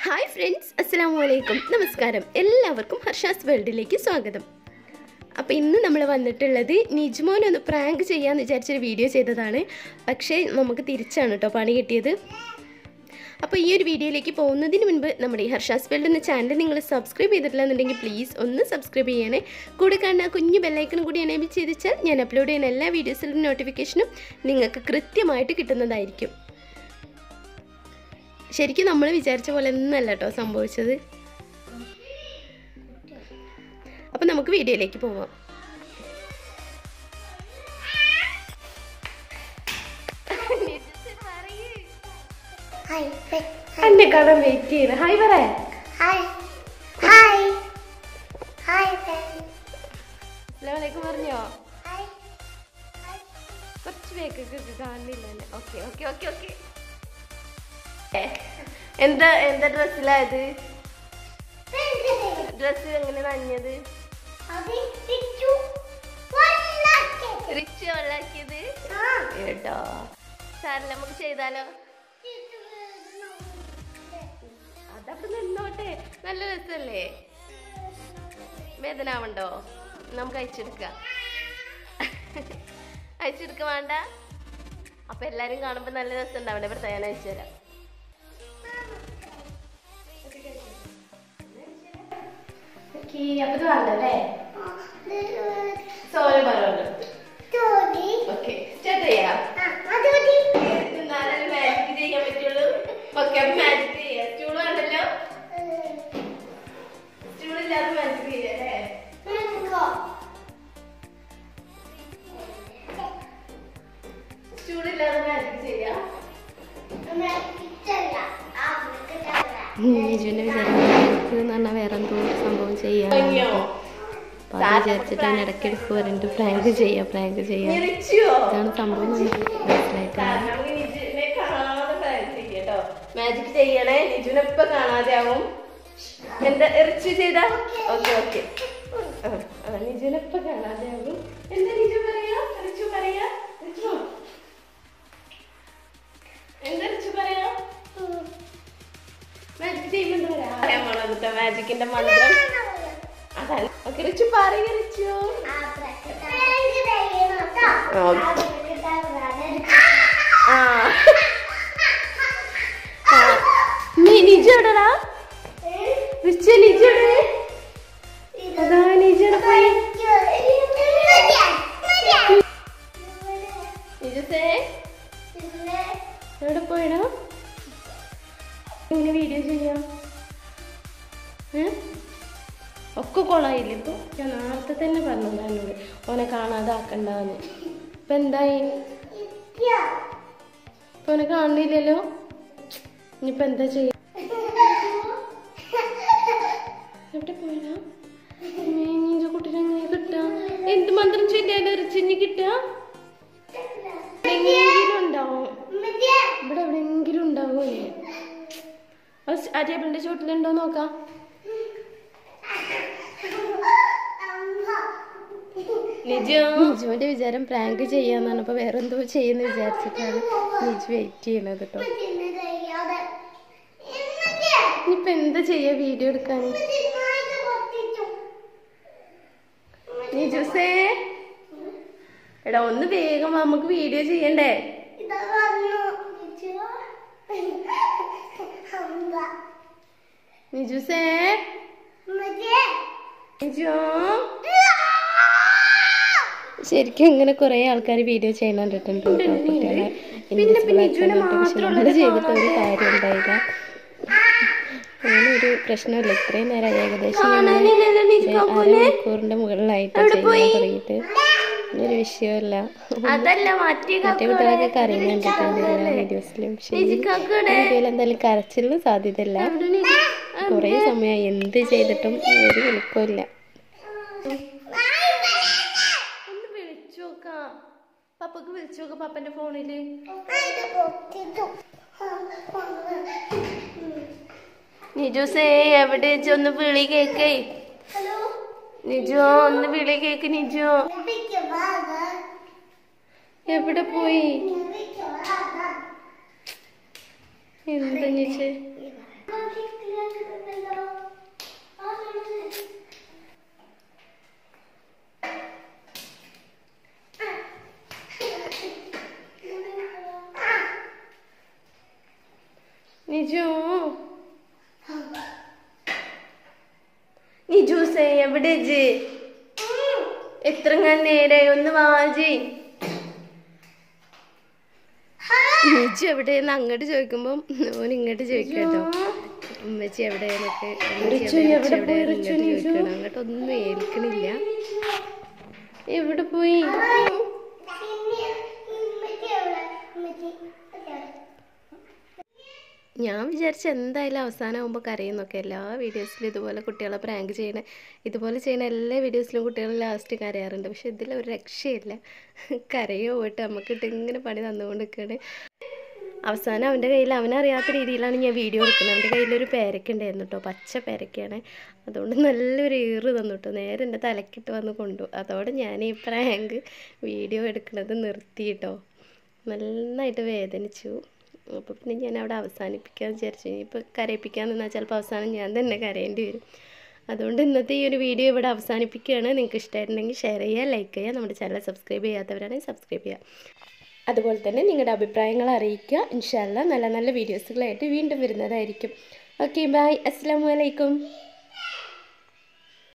Hi friends അസ്സാം വലൈക്കും നമസ്കാരം എല്ലാവർക്കും ഹർഷാസ് വേൾഡിലേക്ക് സ്വാഗതം അപ്പോൾ ഇന്ന് നമ്മൾ വന്നിട്ടുള്ളത് നിജ്മോൻ ഒന്ന് പ്രാങ്ക് ചെയ്യാമെന്ന് വിചാരിച്ചൊരു വീഡിയോ ചെയ്തതാണ് പക്ഷേ നമുക്ക് തിരിച്ചാണ് കേട്ടോ പണി കിട്ടിയത് അപ്പോൾ ഈ ഒരു വീഡിയോയിലേക്ക് പോകുന്നതിന് മുൻപ് നമ്മുടെ ഈ ഹർഷാസ് വേൾഡ് എന്ന ചാനൽ നിങ്ങൾ സബ്സ്ക്രൈബ് ചെയ്തിട്ടില്ല എന്നുണ്ടെങ്കിൽ പ്ലീസ് ഒന്ന് സബ്സ്ക്രൈബ് ചെയ്യണേ കൂടെ കാണുന്ന ആ കുഞ്ഞു ബെല്ലൈക്കണും കൂടി എനേബിൾ ചെയ്തിച്ചാൽ ഞാൻ അപ്ലോഡ് ചെയ്യുന്ന എല്ലാ വീഡിയോസിലും നോട്ടിഫിക്കേഷനും നിങ്ങൾക്ക് കൃത്യമായിട്ട് കിട്ടുന്നതായിരിക്കും ശരിക്കും നമ്മൾ വിചാരിച്ച പോലെ ഒന്നല്ല കേട്ടോ സംഭവിച്ചത് അപ്പം നമുക്ക് വീഡിയോയിലേക്ക് പോവാം ഹായ് എന്നെ കാണാൻ വെയിറ്റ് ചെയ്യുന്നു ഹായ് പറ ഹായ് ഹായ് ഹായ് അസ്സലാമലൈക്കും പറഞ്ഞോ ഹായ് കുറച്ച് പേക്കൊക്കെ കാണുന്നില്ല എന്നെ ഓക്കെ ഓക്കെ ഓക്കെ ഓക്കെ എന്താ എന്താ ഡ്രസ്സിലായത് ഡ്രസ്സ് എങ്ങനെ നനഞ്ഞത് റിച്ച് വെള്ളാക്കിയത് കേട്ടോ സാറില്ല നമുക്ക് ചെയ്താലോ അതപ്പൊ നിന്നോട്ടെ നല്ല രസല്ലേ വേദന ആവണ്ടോ നമുക്ക് അയച്ചെടുക്കാം അയച്ചെടുക്ക വേണ്ട അപ്പൊ എല്ലാരും കാണുമ്പോ നല്ല രസം ഉണ്ടാവണ്ടേ ഇവിടെ ഞാൻ അയച്ചു തരാം ഓക്കേ, അപ്പൊ ഇത് വേണ്ടല്ലേ സോറി പറഞ്ഞു ഓക്കെ സ്റ്റാർട്ട് ചെയ്യാം എന്നാലേ മാജിക് ചെയ്യാൻ പറ്റുള്ളൂ ഓക്കെ അപ്പൊ മാജിക് ചെയ്യാം സ്റ്റൂൾ വേണ്ടല്ലോ സ്റ്റൂൾ ഇല്ലാതെ മാജിക് ചെയ്യാം അല്ലേ സ്റ്റൂൾ ഇല്ലാതെ മാജിക് ചെയ്യാം നിജുവിന്റെ വിചാരം എന്ന് പറഞ്ഞാൽ വേറെ എന്തോ സംഭവം ചെയ്യാൻ അപ്പൊ അത് വിചാരിച്ചിട്ട് അവൻ ഇടയ്ക്കിടയ്ക്ക് പറഞ്ഞിട്ട് പ്രാങ്ക് ചെയ്യാം പ്രാങ്ക് ചെയ്യാം ഇതാണ് സംഭവം എന്ന് നമുക്ക് മനസ്സിലായിട്ടില്ല മാജിക് ചെയ്യണേ നിജുവിനെ ഇപ്പൊ കാണാതെ ആവും എന്താ ഇറച്ചി ചെയ്താ ഓക്കെ ഓക്കെ നിജുവിനെ ഇപ്പൊ കാണാതെ ആവും എന്താ നിജു പറയാ റിച്ചു പറയാ റിച്ചു എന്താ റിച്ചു പറയാ മാജിക് ചെയ്യുമ്പോ എന്താ പറയാ പറയാൻ പോണോ എന്നിട്ടോ മാജിക്കിന്റെ മന്ത്രം അതാണ് ഓക്കെ റിച്ചു പറയ റിച്ചു ആ നീ നിജു എവിടെടാ റിച്ചു നിജു എവിടെ അതാ നിജു എവിടെ പോയി നിജുസേ എവിടെ പോയടാ ഇങ്ങനെ വീഡിയോ ചെയ്യാം ഏ? ഒക്കെ കൊളായില്ലേ ഇപ്പൊ ഞാൻ നേരത്തെ തന്നെ പറഞ്ഞതാ എന്നോട് ഓനെ കാണാതെ ആക്കണ്ടെന്ന് ഇപ്പൊ എന്തായി ഇപ്പൊ ഓനെ കാണുന്നില്ലല്ലോ ഇനിയിപ്പൊ എന്താ ചെയ്യാ എവിടെ പോയടാ നീ കുട്ടീനെ എങ്ങനെ കിട്ടാ എന്ത് മന്ത്രം ചൊല്ലിയാലും ഇറച്ചിഞ്ഞ് കിട്ടാ എവിടെയെങ്കിലും ഉണ്ടാവും ഇവിടെ എവിടെയെങ്കിലും ഉണ്ടാവും ഓന്. ആ സ്- ആ ടേബിളിന്റെ ചോട്ടിലുണ്ടോ നോക്കാം നിജുവിന്റെ വിചാരം പ്രാങ്ക് ചെയ്യാന്ന് പറഞ്ഞപ്പോ വേറെ എന്തോ ചെയ്യുന്ന വിചാരിച്ചിട്ടാണ് നിജു വെയിറ്റ് ചെയ്യണത് കേട്ടോ ഇനിയിപ്പൊ എന്താ ചെയ്യാ വീഡിയോ എടുക്കാൻ നിജുസേ എടാ ഒന്ന് വേഗം വാ, നമുക്ക് വീഡിയോ ചെയ്യണ്ടേ നിജുസേ നിജു ശരിക്കും ഇങ്ങനെ കുറെ ആൾക്കാർ വീഡിയോ ചെയ്യണ കണ്ടിട്ടുണ്ട് കേട്ടോ കുട്ടികളെ invisible ആക്കുന്നത്. പക്ഷെ നമ്മള് ചെയ്തിട്ട് ഒരു കാര്യം ഉണ്ടായില്ല അങ്ങനെ ഒരു പ്രശ്നമില്ല ഇത്രയും നേരം ഏകദേശം അരമണിക്കൂറിന്റെ മുകളിലായിട്ട് ചെയ്യാൻ തുടങ്ങിയിട്ട് ഒരു വിഷയമല്ല അതല്ല മാറ്റി മറ്റേ കുട്ടികളൊക്കെ കരയുന്ന കണ്ടിട്ടുണ്ട് എല്ലാ വീഡിയോസിലും പക്ഷേ ഈ വീഡിയോയിൽ എന്തായാലും കരച്ചിലിന് സാധ്യതയില്ല കുറേ സമയമായി എന്ത് ചെയ്തിട്ടും ഒരു വിളിക്കില്ല ഒന്ന് വിളിച്ചു നോക്കാം പപ്പക്ക് വിളിച്ചു നോക്കാം പപ്പന്റെ ഫോണില് നിജുസേ എവിടെ വെച്ച് ഒന്ന് വിളി കേക്കേ നിജോ ഒന്ന് വിളി കേക്ക് നിജോ എവിടെ പോയി എന്താ ചേച്ചി നിജു നിജൂസേ എവിടെ ജി എത്ര നേരെ ഒന്ന് വാജി നിജു എവിടെയെന്ന് അങ്ങോട്ട് ചോദിക്കുമ്പോ ഓൻ ഇങ്ങോട്ട് ചോദിക്കട്ടോ ഉമ്മച്ചി എവിടെയെന്നൊക്കെ ഉമ്മച്ചി എവിടെ ഇങ്ങോട്ട് ചോദിക്കണം അങ്ങോട്ട് ഒന്നും ഏൽക്കണില്ല എവിടെ പോയി ഞാൻ വിചാരിച്ച എന്തായാലും അവസാനമാകുമ്പോൾ കരയുന്നൊക്കെ എല്ലാ വീഡിയോസിലും ഇതുപോലെ കുട്ടികളെ പ്രാങ്ക് ചെയ്യണ ഇതുപോലെ ചെയ്യണ എല്ലാ വീഡിയോസിലും കുട്ടികൾ ലാസ്റ്റ് കരയാറുണ്ട് പക്ഷെ ഇതിൽ ഒരു രക്ഷയില്ല കരയോ പോയിട്ട് നമുക്കിട്ട് ഇങ്ങനെ പണി തന്നുകൊണ്ട് നിൽക്കുകയാണ് അവസാനം അവൻ്റെ കയ്യിൽ അവനറിയാത്ത രീതിയിലാണ് ഞാൻ വീഡിയോ എടുക്കുന്നത് അവൻ്റെ കയ്യിലൊരു പേരക്ക ഉണ്ടായിരുന്നു കേട്ടോ പച്ച പേരക്കയാണ് അതുകൊണ്ട് നല്ലൊരു ഏറ് തന്നു കേട്ടോ നേരെ എൻ്റെ തലക്കിട്ട് വന്ന് കൊണ്ടു അതോടെ ഞാൻ ഈ പ്രാങ്ക് വീഡിയോ എടുക്കുന്നത് നിർത്തി കേട്ടോ നന്നായിട്ട് വേദനിച്ചു അപ്പോൾ പിന്നെ ഞാൻ അവിടെ അവസാനിപ്പിക്കാൻ വിചാരിച്ചു ഇനിയിപ്പോൾ കരയിപ്പിക്കാൻ നിന്നാൽ ചിലപ്പോൾ അവസാനം ഞാൻ തന്നെ കരയേണ്ടി വരും അതുകൊണ്ട് ഇന്നത്തെ ഈ ഒരു വീഡിയോ ഇവിടെ അവസാനിപ്പിക്കുകയാണ് നിങ്ങൾക്ക് ഇഷ്ടമായിട്ടുണ്ടെങ്കിൽ ഷെയർ ചെയ്യുക ലൈക്ക് ചെയ്യുക നമ്മുടെ ചാനൽ സബ്സ്ക്രൈബ് ചെയ്യാത്തവരാണെങ്കിൽ സബ്സ്ക്രൈബ് ചെയ്യുക അതുപോലെ തന്നെ നിങ്ങളുടെ അഭിപ്രായങ്ങൾ അറിയിക്കുക ഇൻഷാല്ല നല്ല നല്ല വീഡിയോസുകളായിട്ട് വീണ്ടും വരുന്നതായിരിക്കും ഓക്കെ ബായ് അസ്സാം വലൈക്കും